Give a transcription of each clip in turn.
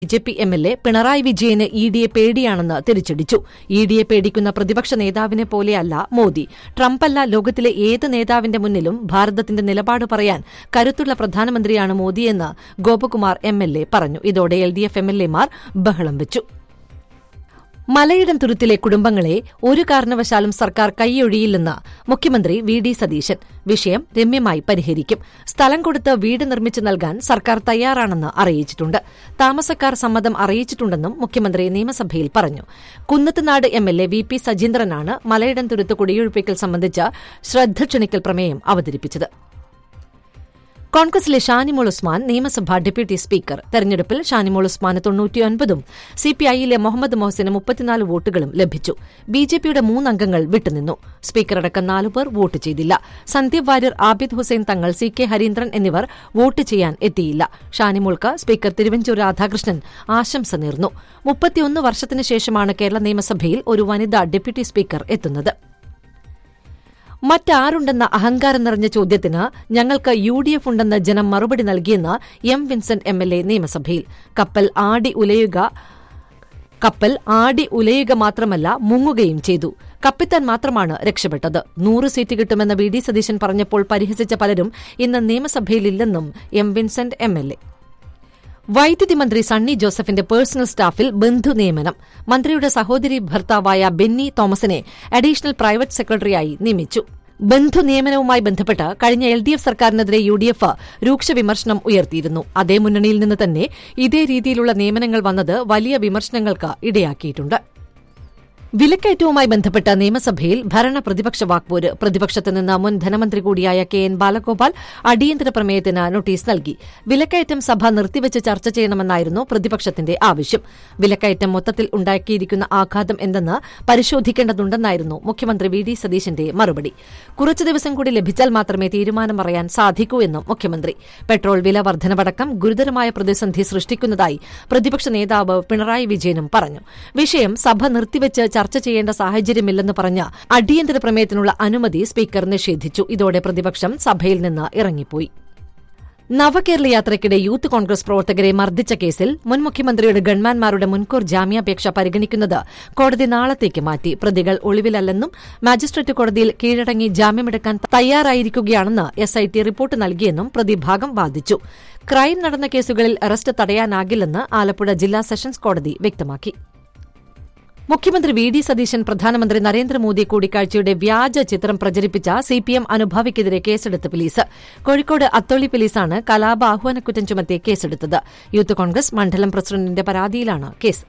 B J P M L A Pinarayi വിജയന് E ഡിയെ പേടിയാണെന്ന് തിരിച്ചടിച്ചു ഇ ഡിയെ പേടിക്കുന്ന പ്രതിപക്ഷ നേതാവിനെ പോലെയല്ല മോദി ട്രംപല്ല ലോകത്തിലെ ഏത് നേതാവിന്റെ മുന്നിലും ഭാരതത്തിന്റെ നിലപാട് പറയാൻ കരുത്തുള്ള പ്രധാനമന്ത്രിയാണ് മോദിയെന്ന് ഗോപകുമാർ എം എൽ എ പറഞ്ഞു ഇതോടെ L D F M L എമാർ ബഹളം വെച്ചു മലയിടം തുരുത്തിലെ കുടുംബങ്ങളെ ഒരു കാരണവശാലും സർക്കാർ കൈയൊഴിയില്ലെന്ന് മുഖ്യമന്ത്രി വി ഡി സതീശൻ വിഷയം രമ്യമായി പരിഹരിക്കും സ്ഥലം കൊടുത്ത് വീട് നിർമ്മിച്ചു നൽകാൻ സർക്കാർ തയ്യാറാണെന്ന് അറിയിച്ചിട്ടുണ്ട് താമസക്കാർ സമ്മതം അറിയിച്ചിട്ടുണ്ടെന്നും മുഖ്യമന്ത്രി നിയമസഭയിൽ പറഞ്ഞു Kunnathunad M L A V P സജീന്ദ്രനാണ് മലയിടം തുരുത്ത് കുടിയൊഴിപ്പിക്കൽ സംബന്ധിച്ച ശ്രദ്ധ ക്ഷണിക്കൽ പ്രമേയം അവതരിപ്പിച്ചത് കോൺഗ്രസിലെ ഷാനിമോൾ ഉസ്മാൻ നിയമസഭാ ഡെപ്യൂട്ടി സ്പീക്കർ തെരഞ്ഞെടുപ്പിൽ ഷാനിമോൾ ഉസ്മാന് തൊണ്ണൂറ്റിയൊൻപതും സിപിഐയിലെ മുഹമ്മദ് മൊഹസിന് മുപ്പത്തിനാല് വോട്ടുകളും ലഭിച്ചു ബിജെപിയുടെ മൂന്നംഗങ്ങൾ വിട്ടുനിന്നു സ്പീക്കറടക്കം നാലുപേർ വോട്ട് ചെയ്തില്ല സന്ദീപ് വാര്യർ ആബിദ് ഹുസൈൻ തങ്ങൾ സി കെ ഹരീന്ദ്രൻ എന്നിവർ വോട്ട് ചെയ്യാൻ എത്തിയില്ല ഷാനിമോൾക്ക് സ്പീക്കർ തിരുവഞ്ചൂർ രാധാകൃഷ്ണൻ ആശംസ നേർന്നു മുപ്പത്തിയൊന്ന് വർഷത്തിനു ശേഷമാണ് കേരള നിയമസഭയിൽ ഒരു വനിതാ ഡെപ്യൂട്ടി സ്പീക്കർ എത്തുന്നത് മറ്റാരുണ്ടെന്ന അഹങ്കാരം നിറഞ്ഞ ചോദ്യത്തിന് ഞങ്ങൾക്ക് യു ഡി എഫ് ഉണ്ടെന്ന് ജനം മറുപടി നൽകിയെന്ന് M Vincent M L A നിയമസഭയിൽ കപ്പൽ ആടി ഉലയുക കപ്പൽ ആടി ഉലയുക മാത്രമല്ല മുങ്ങുകയും ചെയ്തു കപ്പിത്താൻ മാത്രമാണ് രക്ഷപ്പെട്ടത് നൂറ് സീറ്റ് കിട്ടുമെന്ന് വി ഡി സതീശൻ പറഞ്ഞപ്പോൾ പരിഹസിച്ച പലരും ഇന്ന് നിയമസഭയിലില്ലെന്നും M Vincent M L A വൈദ്യുതി മന്ത്രി സണ്ണി ജോസഫിന്റെ പേഴ്സണൽ സ്റ്റാഫിൽ ബന്ധു നിയമനം മന്ത്രിയുടെ സഹോദരി ഭർത്താവായ ബെന്നി തോമസിനെ അഡീഷണൽ പ്രൈവറ്റ് സെക്രട്ടറിയായി നിയമിച്ചു ബന്ധു നിയമനവുമായി ബന്ധപ്പെട്ട് കഴിഞ്ഞ എൽ ഡി എഫ് സർക്കാരിനെതിരെ യു ഡി എഫ് രൂക്ഷ വിമർശനം ഉയർത്തിയിരുന്നു അതേ മുന്നണിയിൽ നിന്ന് തന്നെ ഇതേ രീതിയിലുള്ള നിയമനങ്ങൾ വന്നത് വലിയ വിമർശനങ്ങൾക്ക് ഇടയാക്കിയിട്ടുണ്ട് വിലക്കയറ്റവുമായി ബന്ധപ്പെട്ട നിയമസഭയിൽ ഭരണ പ്രതിപക്ഷ വാക്പോര് പ്രതിപക്ഷത്ത് നിന്ന് മുൻ ധനമന്ത്രി കൂടിയായ കെ എൻ ബാലഗോപാൽ അടിയന്തര പ്രമേയത്തിന് നോട്ടീസ് നൽകി വിലക്കയറ്റം സഭ നിർത്തിവച്ച് ചർച്ച ചെയ്യണമെന്നായിരുന്നു പ്രതിപക്ഷത്തിന്റെ ആവശ്യം വിലക്കയറ്റം മൊത്തത്തിൽ ഉണ്ടാക്കിയിരിക്കുന്ന ആഘാതം എന്തെന്ന് പരിശോധിക്കേണ്ടതുണ്ടെന്നായിരുന്നു മുഖ്യമന്ത്രി വി ഡി സതീശന്റെ മറുപടി കുറച്ചു ദിവസം കൂടി ലഭിച്ചാൽ മാത്രമേ തീരുമാനം പറയാൻ സാധിക്കൂ എന്നും മുഖ്യമന്ത്രി പെട്രോൾ വില വർധനവടക്കം ഗുരുതരമായ പ്രതിസന്ധി സൃഷ്ടിക്കുന്നതായി പ്രതിപക്ഷ നേതാവ് പിണറായി വിജയനും പറഞ്ഞു വിഷയം സഭ നിർത്തിവച്ച് ചർച്ച ചെയ്യേണ്ട സാഹചര്യമില്ലെന്ന് പറഞ്ഞ അടിയന്തര പ്രമേയത്തിനുള്ള അനുമതി സ്പീക്കർ നിഷേധിച്ചു ഇതോടെ പ്രതിപക്ഷം സഭയിൽ നിന്ന് ഇറങ്ങിപ്പോയി നവകേരള യാത്രയ്ക്കിടെ യൂത്ത് കോൺഗ്രസ് പ്രവർത്തകരെ മർദ്ദിച്ച കേസിൽ മുൻ മുഖ്യമന്ത്രിയുടെ ഗൺമാൻമാരുടെ മുൻകൂർ ജാമ്യാപേക്ഷ പരിഗണിക്കുന്നത് കോടതി നാളത്തേക്ക് മാറ്റി പ്രതികൾ ഒളിവിലല്ലെന്നും മാജിസ്ട്രേറ്റ് കോടതിയിൽ കീഴടങ്ങി ജാമ്യമെടുക്കാൻ തയ്യാറായിരിക്കുകയാണെന്ന് എസ്ഐടി റിപ്പോർട്ട് നൽകിയെന്നും പ്രതിഭാഗം വാദിച്ചു ക്രൈം നടന്ന കേസുകളിൽ അറസ്റ്റ് തടയാനാകില്ലെന്ന് ആലപ്പുഴ ജില്ലാ സെഷൻസ് കോടതി വ്യക്തമാക്കി മുഖ്യമന്ത്രി വി ഡി സതീശൻ പ്രധാനമന്ത്രി നരേന്ദ്രമോദി കൂടിക്കാഴ്ചയുടെ വ്യാജ ചിത്രം പ്രചരിപ്പിച്ച സിപിഎം അനുഭാവിക്കെതിരെ കേസെടുത്ത് പോലീസ് കോഴിക്കോട് അത്തോളി പോലീസാണ് കലാപ ആഹ്വാനക്കുറ്റം ചുമത്തി കേസെടുത്തത് യൂത്ത് കോൺഗ്രസ് മണ്ഡലം പ്രസിഡന്റിന്റെ പരാതിയിലാണ് case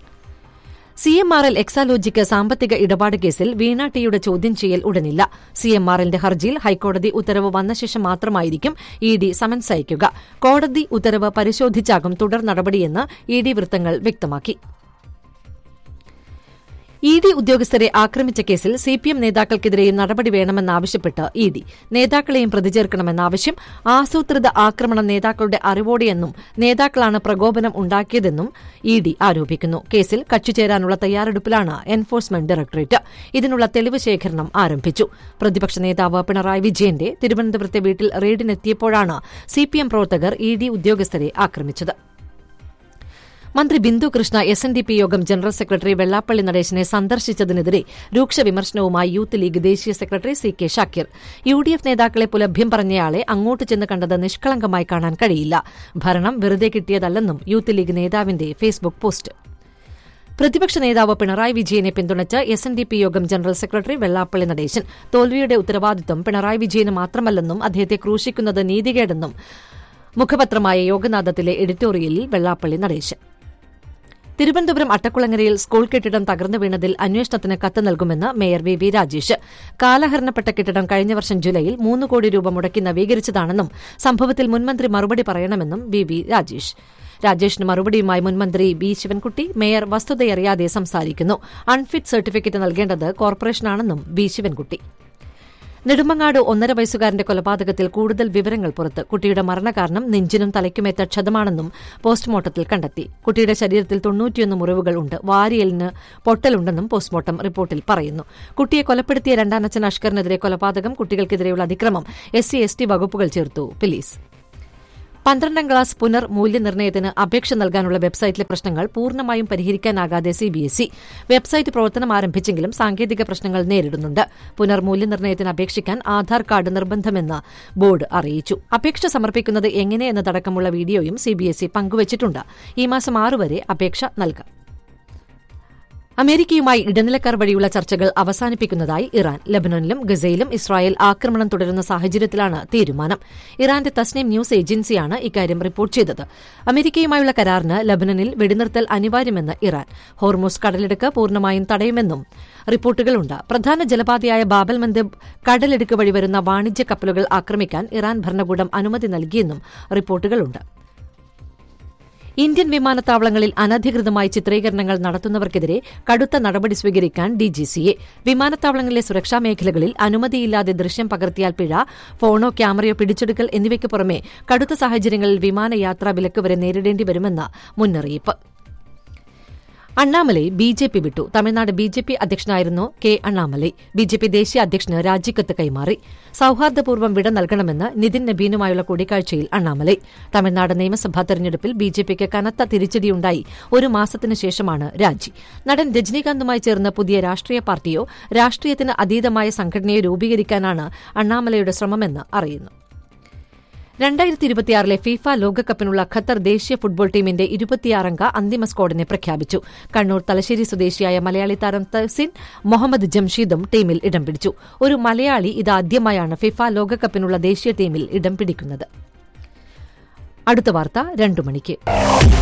C M R L Exalogic സാമ്പത്തിക ഇടപാട് കേസിൽ വീണ ടിയുടെ ചോദ്യം ചെയ്യൽ ഉടനില്ല സി എം ആർ എല്ലിന്റെ ഹർജിയിൽ ഹൈക്കോടതി ഉത്തരവ് വന്ന ശേഷം മാത്രമായിരിക്കും ഇ ഡി സമൻസ് അയക്കുക കോടതി ഉത്തരവ് പരിശോധിച്ചാകും തുടർ നടപടിയെന്ന് ഇ ഡി വൃത്തങ്ങൾ വ്യക്തമാക്കി ഇ ഡി ഉദ്യോഗസ്ഥരെ ആക്രമിച്ച കേസിൽ സിപിഎം നേതാക്കൾക്കെതിരെയും നടപടി വേണമെന്നാവശ്യപ്പെട്ട് ഇ ഡി നേതാക്കളെയും പ്രതിചേർക്കണമെന്ന ആവശ്യം ആസൂത്രിത ആക്രമണം നേതാക്കളുടെ അറിവോടെയെന്നും നേതാക്കളാണ് പ്രകോപനം ഉണ്ടാക്കിയതെന്നും ഇ ഡി ആരോപിക്കുന്നു കേസിൽ കക്ഷിചേരാനുള്ള തയ്യാറെടുപ്പിലാണ് എൻഫോഴ്സ്മെന്റ് ഡയറക്ടറേറ്റ് ഇതിനുള്ള തെളിവ് ശേഖരണം ആരംഭിച്ചു പ്രതിപക്ഷ നേതാവ് പിണറായി വിജയന്റെ തിരുവനന്തപുരത്തെ വീട്ടിൽ റെയ്ഡിനെത്തിയപ്പോഴാണ് സിപിഎം പ്രവർത്തകർ ഇ ഡി ഉദ്യോഗസ്ഥരെ ആക്രമിച്ചത് മന്ത്രി Bindu Krishna S N D P Yogam general secretary Vellappally നടേശനെ സന്ദർശിച്ചതിനെതിരെ രൂക്ഷ വിമർശനവുമായി യൂത്ത് ലീഗ് ദേശീയ secretary C K Shakir U D F നേതാക്കളെ പുലഭ്യം പറഞ്ഞയാളെ അങ്ങോട്ട് ചെന്ന് കണ്ടത് നിഷ്കളങ്കമായി കാണാൻ കഴിയില്ല ഭരണം വെറുതെ കിട്ടിയതല്ലെന്നും യൂത്ത് ലീഗ് നേതാവിന്റെ ഫേസ്ബുക്ക് പോസ്റ്റ് പ്രതിപക്ഷ നേതാവ് പിണറായി വിജയനെ പിന്തുണച്ച് S N D P Yogam general secretary Vellappally Natesan തോൽവിയുടെ ഉത്തരവാദിത്വം പിണറായി വിജയന് മാത്രമല്ലെന്നും അദ്ദേഹത്തെ ക്രൂശിക്കുന്നത് നീതികേടെന്നും മുഖപത്രമായ യോഗനാഥത്തിലെ എഡിറ്റോറിയലിൽ വെള്ളാപ്പള്ളി നടേശൻ തിരുവനന്തപുരം അട്ടക്കുളങ്ങരയിൽ സ്കൂൾ കെട്ടിടം തകർന്നു വീണതിൽ അന്വേഷണത്തിന് കത്ത് നൽകുമെന്ന് മേയർ വി വി രാജേഷ് കാലഹരണപ്പെട്ട കെട്ടിടം കഴിഞ്ഞ വർഷം ജൂലൈയിൽ മൂന്ന് കോടി രൂപ മുടക്കി നവീകരിച്ചതാണെന്നും സംഭവത്തിൽ മുൻമന്ത്രി മറുപടി പറയണമെന്നും വി വി രാജേഷ് രാജേഷിന് മറുപടിയുമായി മുൻമന്ത്രി ബി ശിവൻകുട്ടി മേയർ വസ്തുതയറിയാതെ സംസാരിക്കുന്നു അൺഫിറ്റ് സർട്ടിഫിക്കറ്റ് നൽകേണ്ടത് കോർപ്പറേഷനാണെന്നും ബി ശിവൻകുട്ടി നെടുമങ്ങാട് ഒന്നര വയസ്സുകാരന്റെ കൊലപാതകത്തിൽ കൂടുതൽ വിവരങ്ങൾ പുറത്ത് കുട്ടിയുടെ മരണകാരണം നെഞ്ചിനും തലയ്ക്കുമേറ്റ ക്ഷതമാണെന്നും പോസ്റ്റ്മോർട്ടത്തിൽ കണ്ടെത്തി കുട്ടിയുടെ ശരീരത്തിൽ തൊണ്ണൂറ്റിയൊന്ന് മുറിവുകൾ ഉണ്ട് വാരിയലിന് പൊട്ടലുണ്ടെന്നും പോസ്റ്റ്മോർട്ടം റിപ്പോർട്ടിൽ പറയുന്നു കുട്ടിയെ കൊലപ്പെടുത്തിയ രണ്ടാനച്ഛൻ അഷ്കറിനെതിരെ കൊലപാതകം കുട്ടികൾക്കെതിരെയുള്ള അതിക്രമം എസ് സി എസ് ടി വകുപ്പുകൾ ചേർത്തു പോലീസ് പന്ത്രണ്ടാം ക്ലാസ് പുനർ മൂല്യനിർണ്ണയത്തിന് അപേക്ഷ നൽകാനുള്ള വെബ്സൈറ്റിലെ പ്രശ്നങ്ങൾ പൂർണ്ണമായും പരിഹരിക്കാനാകാതെ സിബിഎസ്ഇ വെബ്സൈറ്റ് പ്രവർത്തനം ആരംഭിച്ചെങ്കിലും സാങ്കേതിക പ്രശ്നങ്ങൾ നേരിടുന്നുണ്ട് പുനർ മൂല്യനിർണ്ണയത്തിന് അപേക്ഷിക്കാൻ ആധാർ കാർഡ് നിർബന്ധമെന്ന് ബോർഡ് അറിയിച്ചു അപേക്ഷ സമർപ്പിക്കുന്നത് എങ്ങനെയെന്നതടക്കമുള്ള വീഡിയോയും സിബിഎസ്ഇ പങ്കുവച്ചിട്ടുണ്ട് ഈ മാസം ആറ് വരെ അപേക്ഷ നൽകാം അമേരിക്കയുമായി ഇടനിലക്കാർ വഴിയുള്ള ചർച്ചകൾ അവസാനിപ്പിക്കുന്നതായി ഇറാൻ ലബനനിലും ഗസയിലും ഇസ്രായേൽ ആക്രമണം തുടരുന്ന സാഹചര്യത്തിലാണ് തീരുമാനം ഇറാന്റെ തസ്നീം ന്യൂസ് ഏജൻസിയാണ് ഇക്കാര്യം റിപ്പോർട്ട് ചെയ്തത് അമേരിക്കയുമായുള്ള കരാറിന് ലബനനിൽ വെടിനിർത്തൽ അനിവാര്യമെന്ന് ഇറാൻ ഹോർമോസ് കടലിടുക്ക് പൂർണ്ണമായും തടയുമെന്നും റിപ്പോർട്ടുകളുണ്ട് പ്രധാന ജലപാതയായ ബാബൽ മന്ദബ് കടലിടുക്ക് വഴി വരുന്ന വാണിജ്യ കപ്പലുകൾ ആക്രമിക്കാൻ ഇറാൻ ഭരണകൂടം അനുമതി നൽകിയെന്നും റിപ്പോർട്ടുകളുണ്ട് ഇന്ത്യൻ വിമാനത്താവളങ്ങളിൽ അനധികൃതമായി ചിത്രീകരണങ്ങൾ നടത്തുന്നവർക്കെതിരെ കടുത്ത നടപടി സ്വീകരിക്കാൻ ഡിജിസിഎ വിമാനത്താവളങ്ങളിലെ സുരക്ഷാ മേഖലകളിൽ അനുമതിയില്ലാതെ ദൃശ്യം പകർത്തിയാൽ പിഴ ഫോണോ ക്യാമറയോ പിടിച്ചെടുക്കൽ എന്നിവയ്ക്ക് പുറമെ കടുത്ത സാഹചര്യങ്ങളിൽ വിമാനയാത്രാ വിലക്ക് വരെ നേരിടേണ്ടി വരുമെന്ന് മുന്നറിയിപ്പ് അണ്ണാമലൈ ബി ജെ പി വിട്ടു തമിഴ്നാട് ബി ജെ പി അധ്യക്ഷനായിരുന്നു K Annamalai B J P ദേശീയ അധ്യക്ഷന് രാജിക്കത്ത് കൈമാറി സൌഹാർദ്ദപൂർവ്വം വിട നൽകണമെന്ന് നിതിൻ നബീനുമായുള്ള കൂടിക്കാഴ്ചയിൽ അണ്ണാമലൈ തമിഴ്നാട് നിയമസഭാ തെരഞ്ഞെടുപ്പിൽ ബി ജെ പിക്ക് കനത്ത തിരിച്ചടിയുണ്ടായി ഒരു മാസത്തിനു ശേഷമാണ് രാജി നടൻ രജനീകാന്തുമായി ചേർന്ന് പുതിയ രാഷ്ട്രീയ പാർട്ടിയോ രാഷ്ട്രീയത്തിന് അതീതമായ സംഘടനയോ രൂപീകരിക്കാനാണ് അണ്ണാമലയുടെ ശ്രമമെന്ന് അറിയുന്നു രണ്ടായിരത്തി ഇരുപത്തിയാറിലെ ഫിഫ ലോകകപ്പിനുള്ള ഖത്തർ ദേശീയ ഫുട്ബോൾ ടീമിന്റെ ഇരുപത്തിയാറംഗ അന്തിമ സ്ക്വാഡിനെ പ്രഖ്യാപിച്ചു കണ്ണൂർ തലശ്ശേരി സ്വദേശിയായ മലയാളി താരം തഹസിൻ മുഹമ്മദ് ജംഷീദും ടീമിൽ ഇടം പിടിച്ചു ഒരു മലയാളി ഇതാദ്യമായാണ് ഫിഫ ലോകകപ്പിനുള്ള ദേശീയ ടീമിൽ ഇടം പിടിക്കുന്നത് അടുത്ത വാർത്ത രണ്ടു മണിക്ക്